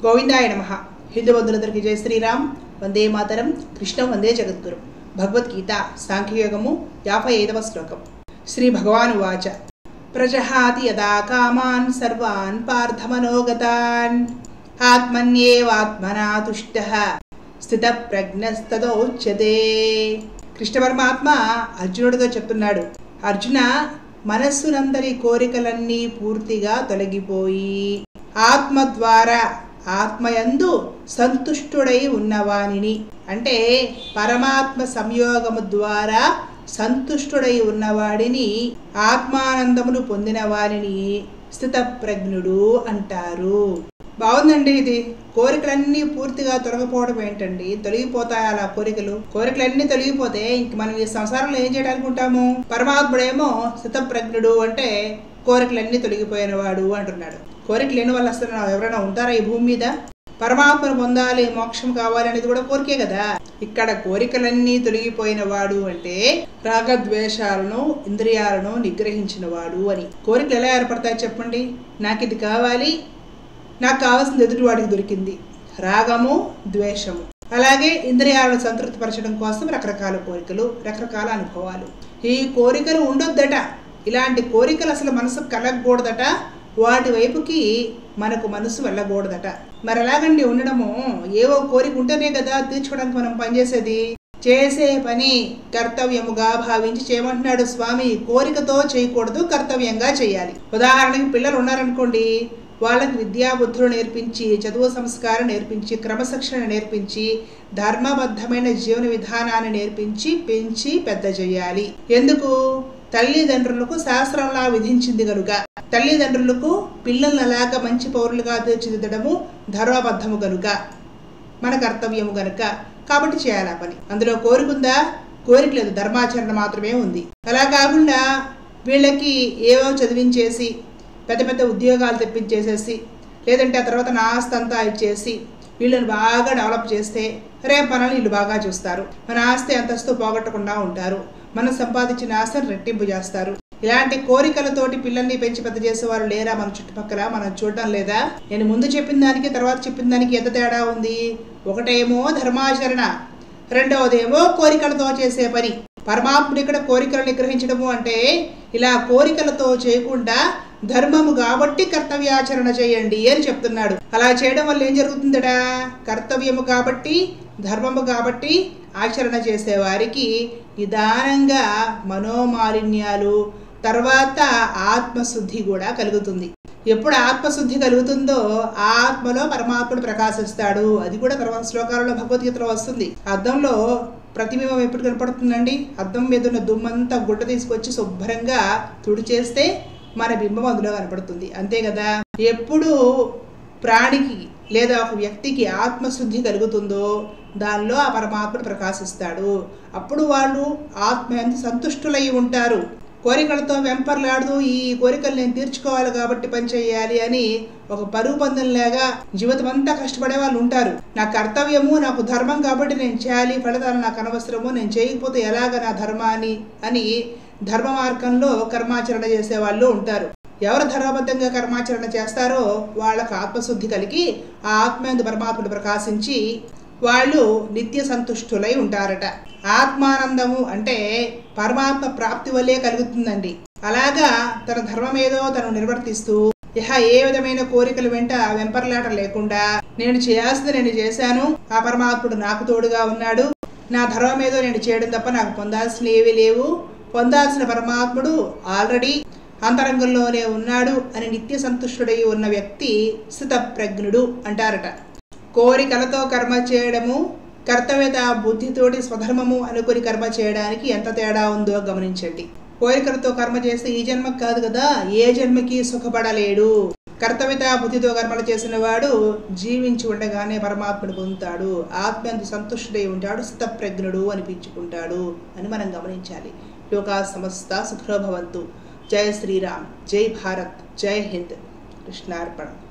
గోవిందాయ నమ హిందూ బంధువులందరికీ జయ శ్రీరామ్ వందే మాతరం కృష్ణం వందే జగద్గురు భగవద్గీత సాంఖ్యయోగము యాభై ఐదవ శ్లోకం శ్రీ భగవాను వాచ ప్రజహాతి యదా కామాన్ సర్వాన్ పార్థమనోగతాన్ ఆత్మన్యేవాత్మనా తుష్ట స్థిత ప్రజ్ఞస్తదోచ్యతే కృష్ణ పరమాత్మ అర్జునుడితో చెప్తున్నాడు అర్జున మనస్సునందరి కోరికలన్నీ పూర్తిగా తొలగిపోయి ఆత్మ ద్వారా ఆత్మయందు సంతుష్టుడై ఉన్నవానిని అంటే పరమాత్మ సంయోగము ద్వారా సంతుష్టుడై ఉన్నవాడిని ఆత్మానందమును పొందిన వారిని స్థితప్రజ్ఞుడు అంటారు బాగుందండి ఇది కోరికలన్నీ పూర్తిగా తొలగిపోవడం ఏంటండి తొలగిపోతాయి అలా కోరికలు కోరికలన్నీ తొలగిపోతే ఇంక మనం ఈ సంసారంలో ఏం చేయడానికి ఉంటాము పరమాత్ముడేమో స్థితప్రజ్ఞుడు అంటే కోరికలన్నీ తొలగిపోయిన వాడు అంటున్నాడు కోరిక లేని వాళ్ళు అసలు ఎవరైనా ఉంటారా ఈ భూమి మీద పరమాత్మను పొందాలి మోక్షం కావాలి అనేది కూడా కోరికే కదా ఇక్కడ కోరికలన్నీ తొలగిపోయిన వాడు అంటే రాగద్వేషాలను ఇంద్రియాలను నిగ్రహించిన వాడు అని కోరికలు ఎలా ఏర్పడతాయి చెప్పండి నాకు ఇది కావాలి నాకు కావాల్సింది ఎదుటి వాడికి దొరికింది రాగము ద్వేషము అలాగే ఇంద్రియాలను సంతృప్తిపరచడం కోసం రకరకాల కోరికలు రకరకాల అనుభవాలు ఈ కోరికలు ఉండొద్దట ఇలాంటి కోరికలు అసలు మనసు కలగకూడదట వాటి వైపుకి మనకు మనసు వెళ్ళకూడదట మరి ఎలాగండి ఉండడము ఏవో కోరిక ఉంటేనే కదా తీర్చుకోవడానికి మనం పనిచేసేది చేసే పని కర్తవ్యముగా భావించి చేయమంటున్నాడు స్వామి కోరికతో చేయకూడదు కర్తవ్యంగా చేయాలి ఉదాహరణకి పిల్లలు ఉన్నారనుకోండి వాళ్ళకి విద్యాబుద్ధులు నేర్పించి చదువు సంస్కారం నేర్పించి క్రమశిక్షణ నేర్పించి ధర్మబద్ధమైన జీవన విధానాన్ని నేర్పించి పెంచి పెద్ద చేయాలి ఎందుకు తల్లిదండ్రులకు శాస్త్రంలా విధించింది కనుక తల్లిదండ్రులకు పిల్లలను అలాగా మంచి పౌరులుగా తీర్చిదిద్దడము ధర్మబద్ధము కనుక మన కర్తవ్యము గనుక కాబట్టి చేయాలి ఆ పని అందులో కోరికుందా కోరిక లేదు ధర్మాచరణ మాత్రమే ఉంది అలా కాకుండా వీళ్ళకి ఏవో చదివించేసి పెద్ద పెద్ద ఉద్యోగాలు తెప్పించేసేసి లేదంటే ఆ తర్వాత నా ఆస్తి అంతా ఇచ్చేసి వీళ్ళని బాగా డెవలప్ చేస్తే రేపు మనల్ని వీళ్ళు బాగా చూస్తారు మన ఆస్తి అంతస్తు పోగొట్టకుండా ఉంటారు మనం సంపాదించిన ఆస్తిని రెట్టింపు చేస్తారు ఇలాంటి కోరికలతోటి పిల్లల్ని పెంచి పెద్ద చేసేవారు లేరా మన చుట్టుపక్కల మనం చూడడం లేదా నేను ముందు చెప్పిన దానికి తర్వాత చెప్పిన దానికి ఎంత తేడా ఉంది ఒకటేమో ధర్మాచరణ రెండవదేమో కోరికలతో చేసే పని పరమాత్ముడు ఇక్కడ కోరికలు నిగ్రహించడము అంటే ఇలా కోరికలతో చేయకుండా ధర్మము కాబట్టి కర్తవ్యాచరణ చేయండి అని చెప్తున్నాడు అలా చేయడం వల్ల ఏం జరుగుతుందడా కర్తవ్యము కాబట్టి ధర్మము కాబట్టి ఆచరణ చేసే వారికి నిదానంగా మనోమాలిన్యాలు తర్వాత ఆత్మశుద్ధి కూడా కలుగుతుంది ఎప్పుడు ఆత్మశుద్ధి కలుగుతుందో ఆ ఆత్మలో పరమాత్ముడు ప్రకాశిస్తాడు అది కూడా తర్వాత శ్లోకాలలో భగవద్గీతలో వస్తుంది అద్దంలో ప్రతిబింబం ఎప్పుడు కనపడుతుందండి అద్దం మీద ఉన్న దుమ్మంతా గుడ్డ తీసుకొచ్చి శుభ్రంగా తుడిచేస్తే మన బింబం అందులో కనపడుతుంది అంతే కదా ఎప్పుడు ప్రాణికి లేదా ఒక వ్యక్తికి ఆత్మశుద్ధి కలుగుతుందో దానిలో ఆ పరమాత్ముడు ప్రకాశిస్తాడు అప్పుడు వాళ్ళు ఆత్మ ఎంత సంతుష్టులై ఉంటారు కోరికలతో వెంపర్లాడుతూ ఈ కోరికలు నేను తీర్చుకోవాలి కాబట్టి పని చేయాలి అని ఒక పరుగు పందెంలాగా జీవితం అంతా కష్టపడే వాళ్ళు ఉంటారు నా కర్తవ్యము నాకు ధర్మం కాబట్టి నేను చేయాలి ఫలితాలు నాకు అనవసరము నేను చేయకపోతే ఎలాగ నా ధర్మాన్ని అని ధర్మ మార్గంలో కర్మాచరణ చేసే వాళ్ళు ఉంటారు ఎవరు ధర్మబద్ధంగా కర్మాచరణ చేస్తారో వాళ్ళకు ఆత్మశుద్ధి కలిగి ఆ ఆత్మయందు పరమాత్ముడు ప్రకాశించి వాళ్ళు నిత్య సంతుష్టులై ఉంటారట ఆత్మానందము అంటే పరమాత్మ ప్రాప్తి వల్లే కలుగుతుందండి అలాగా తన ధర్మం ఏదో తను నిర్వర్తిస్తూ ఇహ ఏ విధమైన కోరికలు వెంట వెంపర్లాట లేకుండా నేను చేయాల్సింది నేను చేశాను ఆ పరమాత్ముడు నాకు తోడుగా ఉన్నాడు నా ధర్మం ఏదో నేను చేయడం తప్ప నాకు పొందాల్సిన ఏవి లేవు పొందాల్సిన పరమాత్ముడు ఆల్రెడీ అంతరంగంలోనే ఉన్నాడు అని నిత్య సంతుష్టుడై ఉన్న వ్యక్తి స్థితప్రజ్ఞుడు అంటారట కోరికలతో కర్మ చేయడము కర్తవ్యత బుద్ధితోటి స్వధర్మము అనుకుని కర్మ చేయడానికి ఎంత తేడా ఉందో గమనించండి కోరికలతో కర్మ చేస్తే ఈ జన్మకి కాదు కదా ఏ జన్మకి సుఖపడలేడు కర్తవ్యత బుద్ధితో కర్మలు చేసిన వాడు జీవించి ఉండగానే పరమాత్ముడు పొందుతాడు ఆత్మయంత సంతుష్టుడై ఉంటాడు స్థితప్రజ్ఞుడు అనిపించుకుంటాడు అని మనం గమనించాలి లోకా సమస్త సుఖభవంతు జై శ్రీరామ్ జై భారత్ జై హింద్ కృష్ణార్పణ